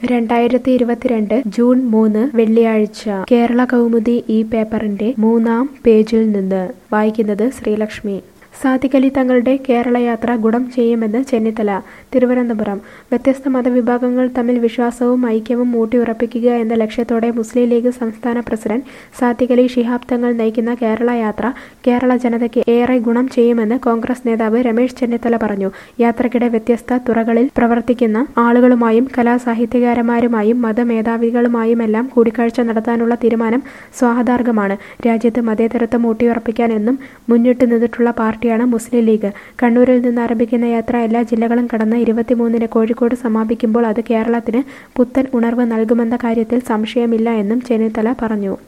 രണ്ടായിരത്തി ഇരുപത്തിരണ്ട് ജൂൺ മൂന്ന് വെള്ളിയാഴ്ച കേരള കൗമുദി ഈ പേപ്പറിന്റെ മൂന്നാം പേജിൽ നിന്ന് വായിക്കുന്നത് ശ്രീലക്ഷ്മി സാദിഖലി തങ്ങളുടെ കേരളയാത്ര ഗുണം ചെയ്യുമെന്ന് ചെന്നിത്തല തിരുവനന്തപുരം വ്യത്യസ്ത മതവിഭാഗങ്ങൾ തമ്മിൽ വിശ്വാസവും ഐക്യവും ഊട്ടിയുറപ്പിക്കുക എന്ന ലക്ഷ്യത്തോടെ മുസ്ലിം ലീഗ് സംസ്ഥാന പ്രസിഡന്റ് സാദിഖലി ശിഹാബ് തങ്ങൾ നയിക്കുന്ന കേരള യാത്ര കേരള ജനതയ്ക്ക് ഏറെ ഗുണം ചെയ്യുമെന്ന് കോൺഗ്രസ് നേതാവ് രമേശ് ചെന്നിത്തല പറഞ്ഞു യാത്രക്കിടെ വ്യത്യസ്ത തുറകളിൽ പ്രവർത്തിക്കുന്ന ആളുകളുമായും കലാസാഹിത്യകാരന്മാരുമായും മതമേധാവികളുമായുമെല്ലാം കൂടിക്കാഴ്ച നടത്താനുള്ള തീരുമാനം സ്വാഗതാർഹമാണ് രാജ്യത്ത് മതേതരത്വം ഊട്ടിയുറപ്പിക്കാൻ എന്നും മുന്നിട്ട് നിന്നിട്ടുള്ള പാർട്ടിയാണ് മുസ്ലിം ലീഗ് കണ്ണൂരിൽ നിന്ന് ആരംഭിക്കുന്ന യാത്ര എല്ലാ ജില്ലകളും കടന്ന് ഇരുപത്തിമൂന്നിന് കോഴിക്കോട് സമാപിക്കുമ്പോൾ അത് കേരളത്തിന് പുത്തൻ ഉണർവ് നൽകുമെന്ന കാര്യത്തിൽ സംശയമില്ല എന്നും ചെന്നിത്തല പറഞ്ഞു